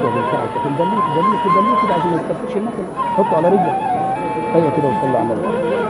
بينفعش لكن دليك دليك دليك كده عشان ما يستفدش المكنه حطه على رجلك ايوه كده وصلي على النبي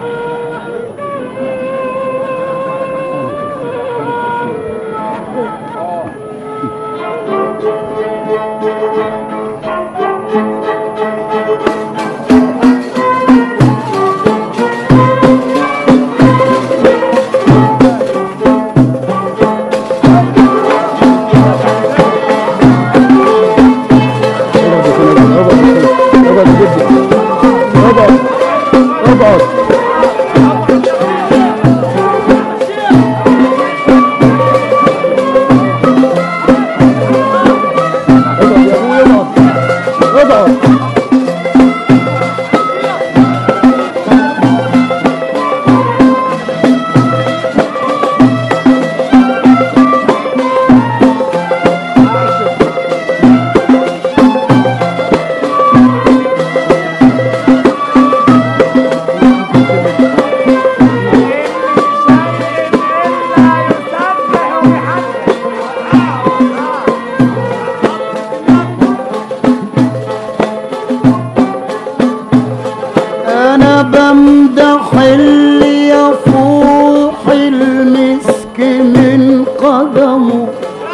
انا بمدح اللي يفوح المسك من قدمه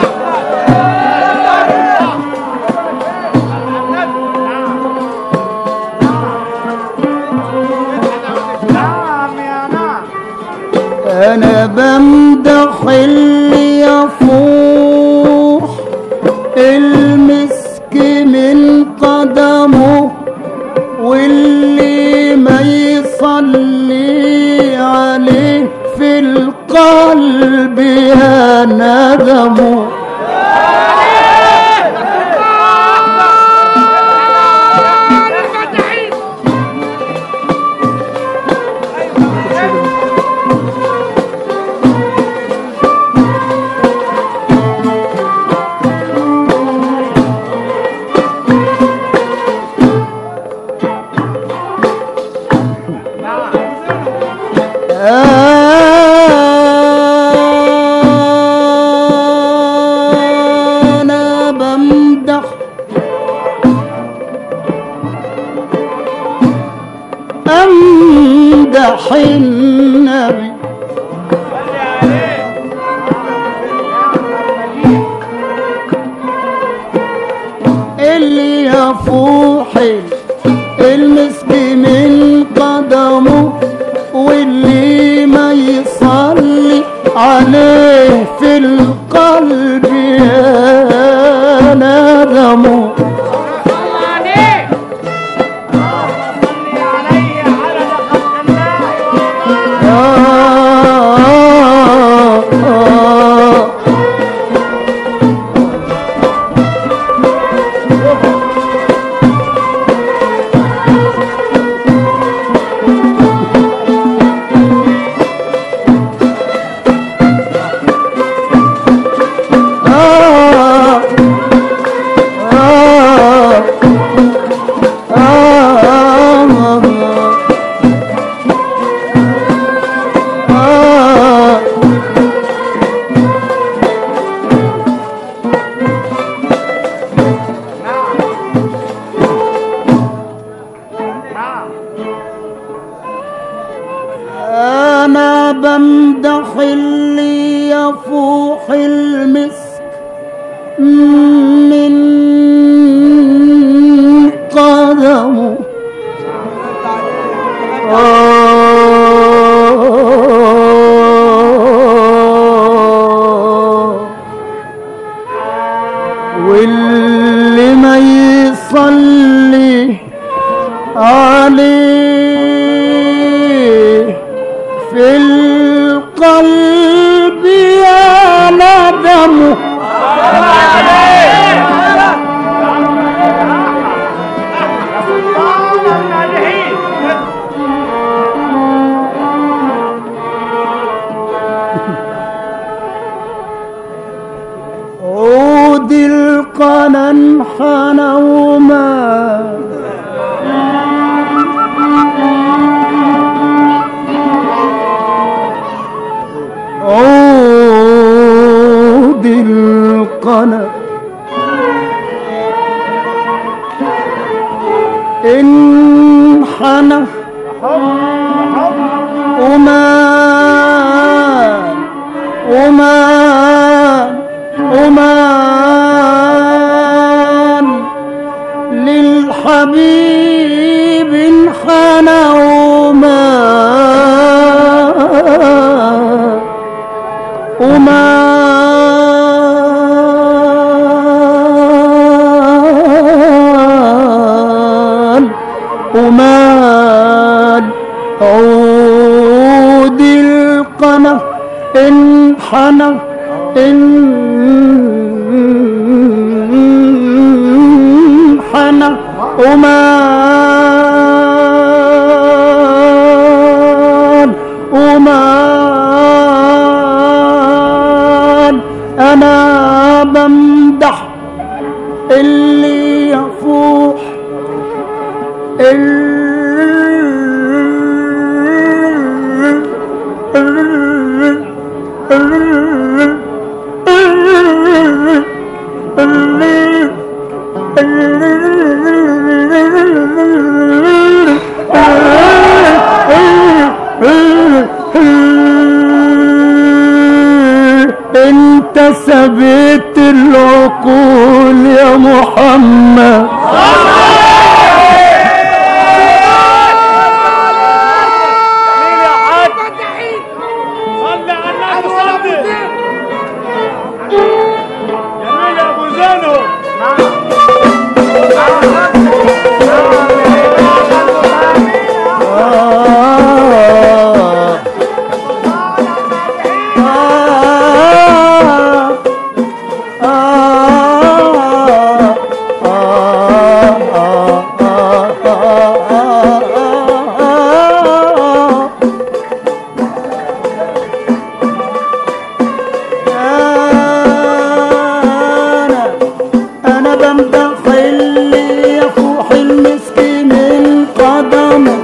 انا بمدح اللي يفوح المسك من قدمه واللي ما يصلي عليه في القلب يا ندمه أنا بمدح أمدح النبي اللي يفوح المسك من قدمه واللي ما يصلي عليه في القلب يا ندمه آه آه آه آه آه آه أنا بمدح اللي يفوح المسك من قدمه آه واللي ما يصلي عليه في القلب يا ندمه عود القنا انحنى وما عود القنا القنا ومان ومان ومان للحبيب انحنى ومان ومان ومان عود القنا انحنى انحنى ومان ومان انا بمدح اللي يفوح انت سبيت العقول يا محمد جميل يا حاج صلي على النبي صلي جميل يا ابو زينو آه أنا أنا بمدح اللي يفوح المسكين من قدمه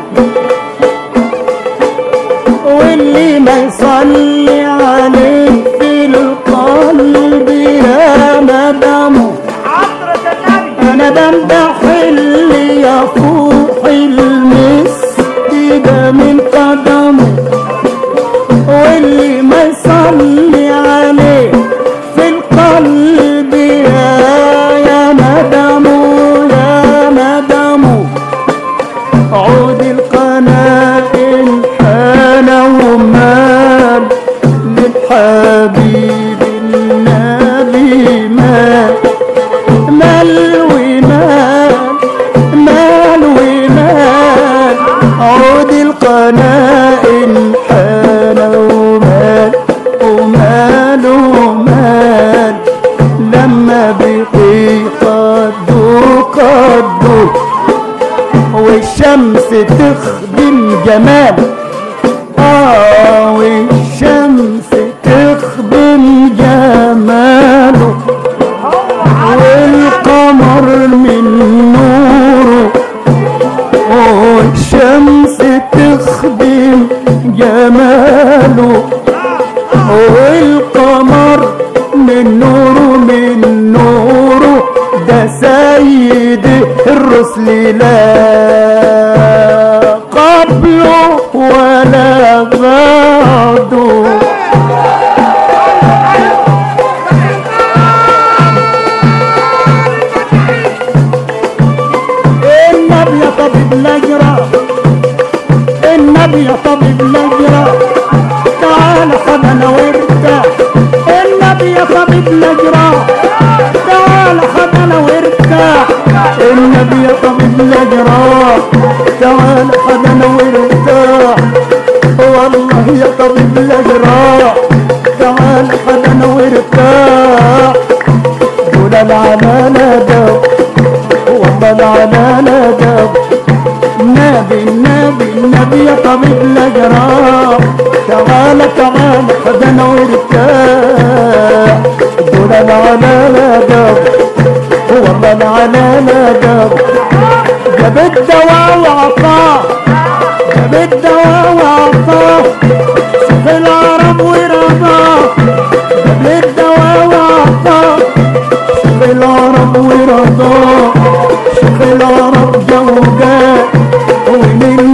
واللي ما يصلي عليه في القلب يا مدامه عطرة النبي انا بمدح اللي يفوح المسجد من قدمه واللي ما يصلي عليه في القلب يا يا مدامه يا مدامه عود القناة حان ومال للحبيب النبي مال مال ومال مال ومال عود القناة حان ومال ومال ومال لما بقي قدو قدو والشمس تخدم جمال اه والشمس تخدم جماله والقمر من نوره والشمس تخدم جماله والقمر من نوره من نوره ده سيد الرسل لا قبله ولا بعده النبي يا طبيب نجرة النبي يا طبيب نجرة تعال خد انا وارتاح النبي يا طبيب نجرة تعال خد انا وارتاح النبي يا طبيب نجرة تعال خد انا وارتاح والله يا طبيب نجرة تعال خد انا وارتاح دول العمالة دو والله العلالة دب النبي النبي النبي يا طبيب الأجراح تعالى تعالى خدنا وارتاح دول العلالة دب والله العلالة دب جاب الدواء وعطاه جاب الدواء وعطاه شوف العرب ورضاه جاب الدواء وعطاه شيخ العرب ورضاه شيخ العرب جوجاه ومن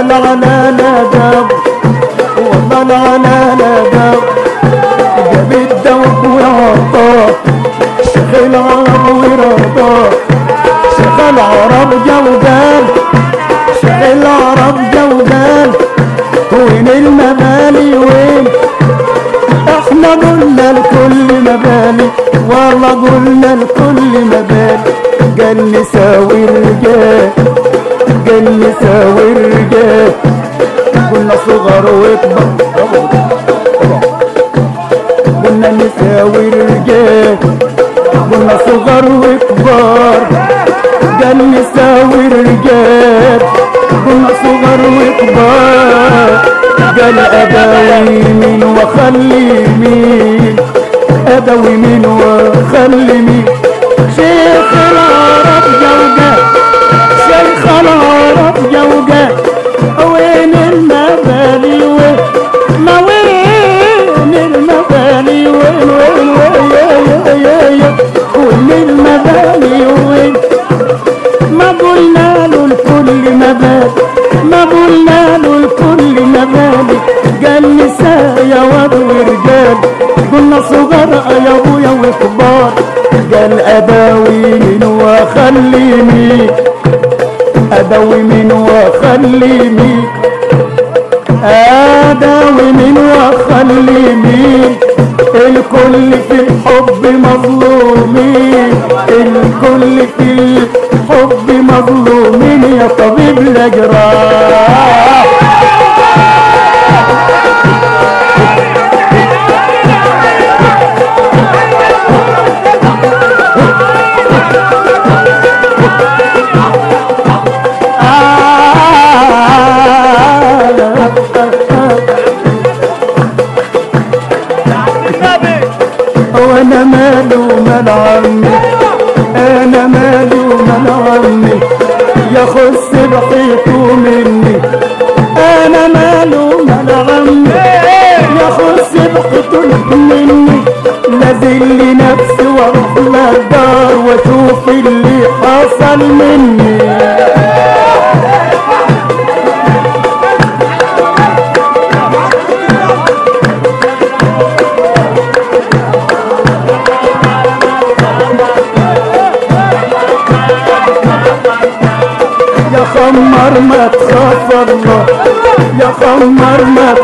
العلا لا داب والله العلا لا داب جاب الدوب وعطاه شيخ العرب ورضاه شيخ العرب جودان شيخ العرب جودان وين المبالي وين احنا قلنا لكل مبالي والله قلنا لكل مبالي قال نساوي الرجال قال نساوي الرجال قلنا صغر وكبر قلنا نساوي الرجال قلنا صغر وكبار قال نساوي الرجال قلنا صغر وكبار قال اداوي مين وخلي مين اداوي مين وخلي مين شيخ العرب جوجات شيخ العرب جوجات وين المبالي وين ما وين المبالي وين وين وين يا يا يا وين المبالي وين ما قلنا له الكل مبالي ما قلنا له الكل مبالي قال نساء يا واد ورجال قلنا صغار يا ابويا وكبار قال اداوي من وخلي مين اداوي من وخلي مين اداوي من وخلي مين الكل في الحب مظلومين الكل في الحب مظلومين يا طبيب الاجراح النبي وانا ماله مال عمي انا ماله مال عمي ياخد سبحيته مني انا ماله مال عمي ياخد سبحته مني نازل لي نفسي واروح للدار واشوف اللي حصل مني يا خمر ما تخاف الله يا خمر ما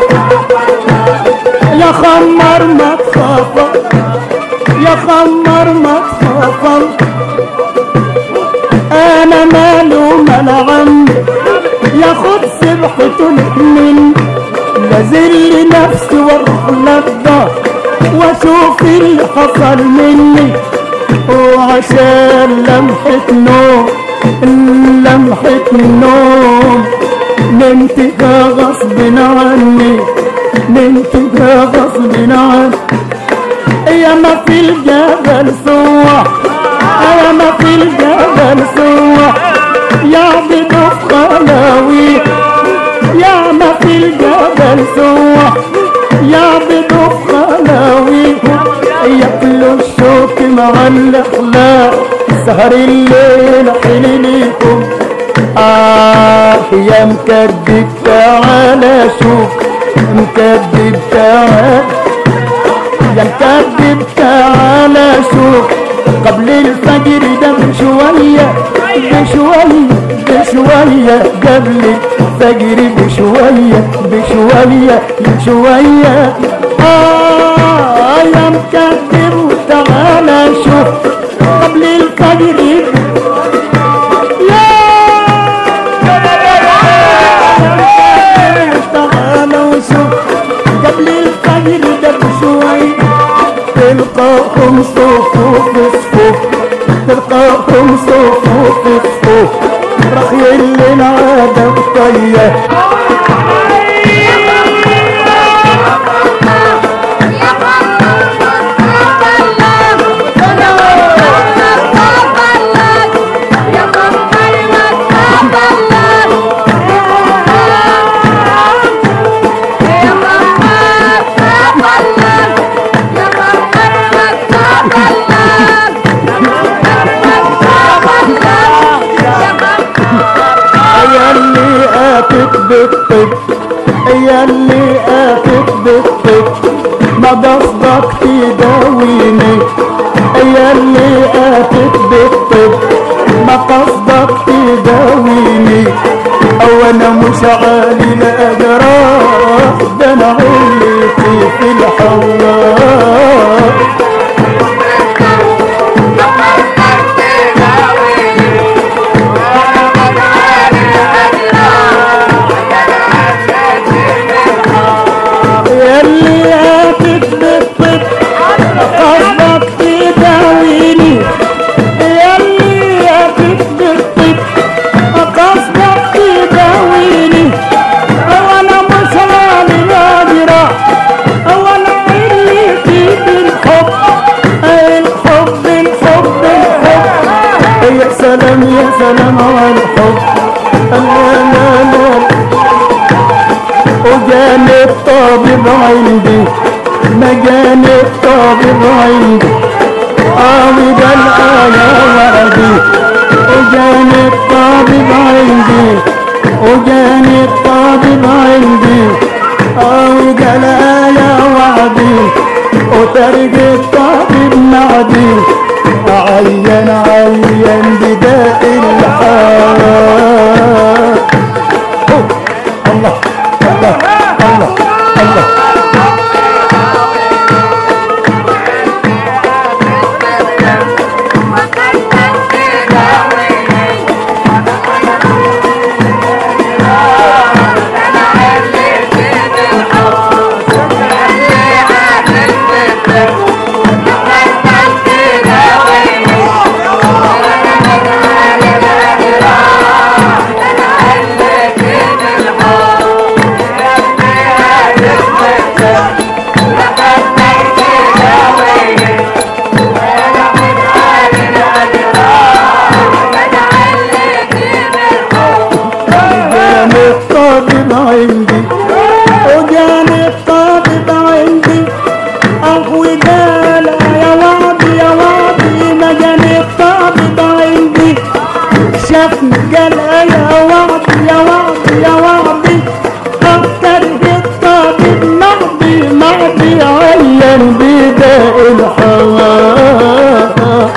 يا خمر ما تخاف يا خمر ما تخاف انا ماله مال عمي ياخد سبحته من نازل لي نفسي واروح للدار واشوف اللي حصل مني وعشان لمحة نوم لمحة نوم نمتها غصب عني نمتها غصب عني يا ما في الجبل سوا يا ما في الجبل سوا يا بدف خلاوي يا ما في الجبل سوا يا بدف خلاوي ياكلوا الشوك مع الاخلاق سهر الليل حليلكم آه يا مكدب تعالى شوف مكدب تعالى يا مكذب تعالى شوف قبل الفجر ده بشوية بشوية بشوية قبل الفجر بشوية بشوية بشوية آه يا مكذب تعالى شوف قبل الفجر يا تعالى وشوف قبل الفجر ده بشوية تلقاهم صفوف صفوف تلقاهم صفوف صفوف رخي اللي العادة وطيه يا بالطب يا اللي آفت بالطب ما قصدك تداويني يا اللي آفت بالطب ما قصدك تداويني او انا مش عالي لا اجراح ده انا علتي في الحوار ياللي قاتت بالطب قصدك تداويني ياللي قاتت بالطب قصدك تداويني او انا مش عالي نادرة او انا اللي في بالحب الحب الحب الحب يا سلام يا سلام على الحب لا لا لا وجاني الطبيب عندي مجاني الطبيب عندي قاوي ده الآية وعدي وجاني الطبيب عندي وجاني الطبيب عندي قاوي ده الآية وعدي وترج الطبيب معدي عين عين بداء الحال الله الله الله الله جاني الطبيب عندي وجاني الطبيب عندي أخوي قال يا وعدي يا وعدي ما جاني الطبيب عندي شافني قال يا وعدي يا وعدي يا وعدي أكتر الطبيب معدي معدي عين بداء الحوار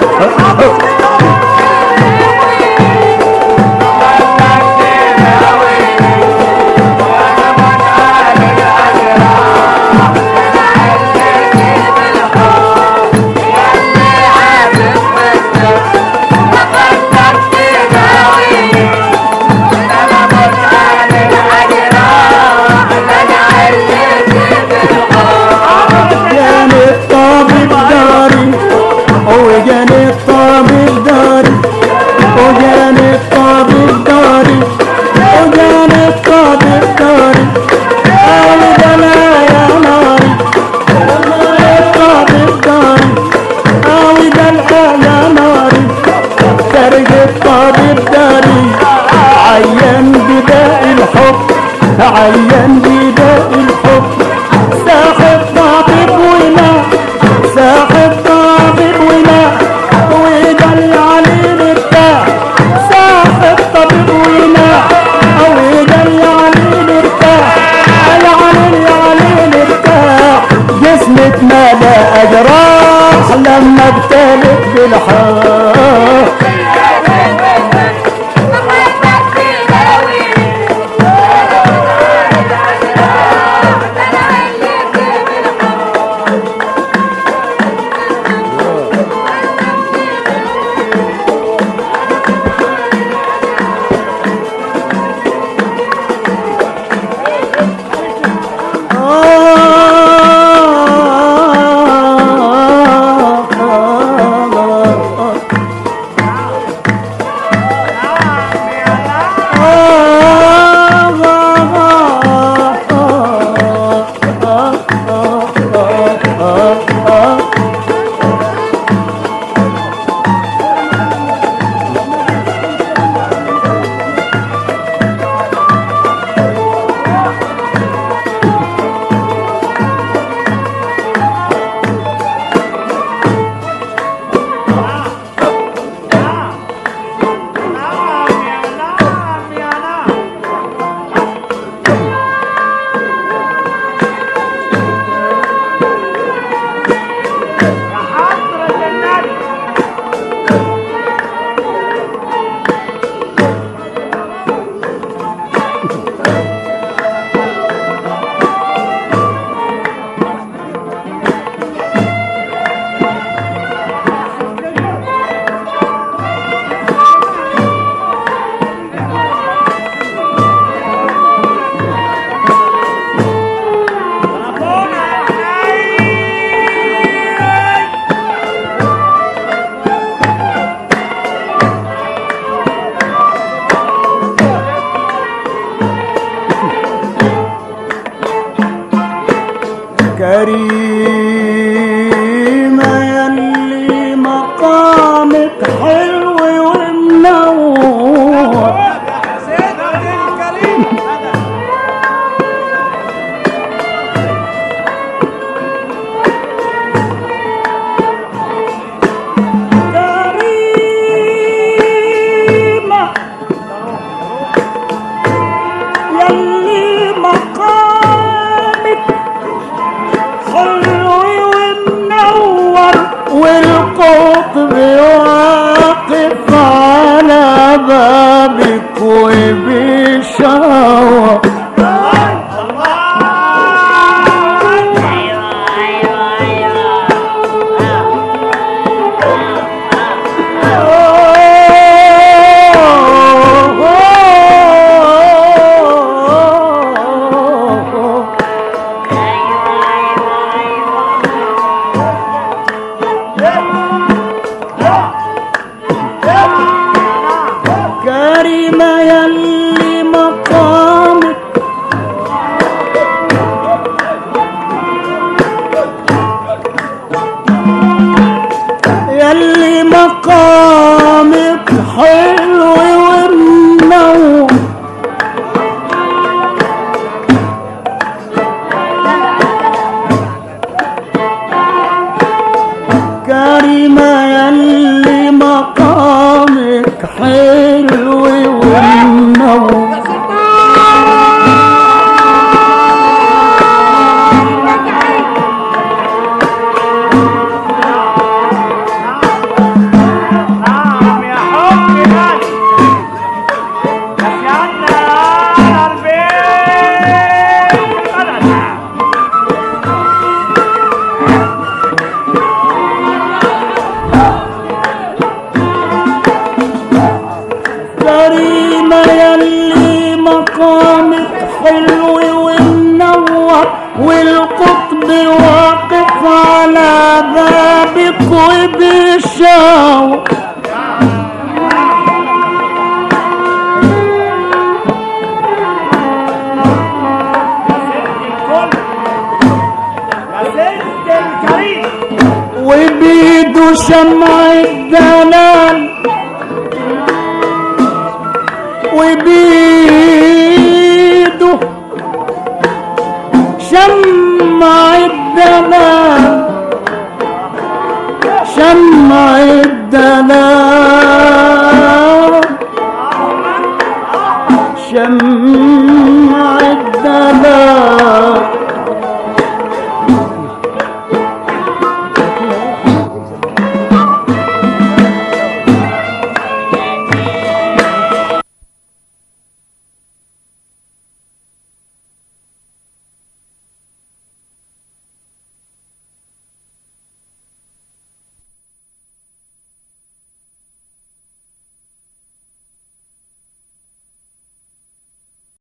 جاني الطبيب داري وجاني الطبيب داري وجاني الطبيب داري وجاني الطبيب داري أولد أنا يا ناري وجاني الطبيب داري أولد أنا يا ناري درج الطبيب داري عين بداء الحب عين بداء الحب ساحب طبيب ولا ساحب طبيب ولا ويدل عليه مرتاح ساحب طبيب ولا او يدل عليه مرتاح على عليه عليه مرتاح جسمك ما لا اجراح لما ابتلت بالحار بالشاور كريمة يلي مقامك يلي مقامك حلو ومنور كريمة يلي مقامك حلو ومنور نعم يا حبي غالي بس يا عنا البيت بلد كريمة يلي مقامك حلو ومنور والقطب واقف على بابك وبيشاور الكل يا ست الكريم وبيده شمع الدلال وبيده شمع الدلال شمع الدلال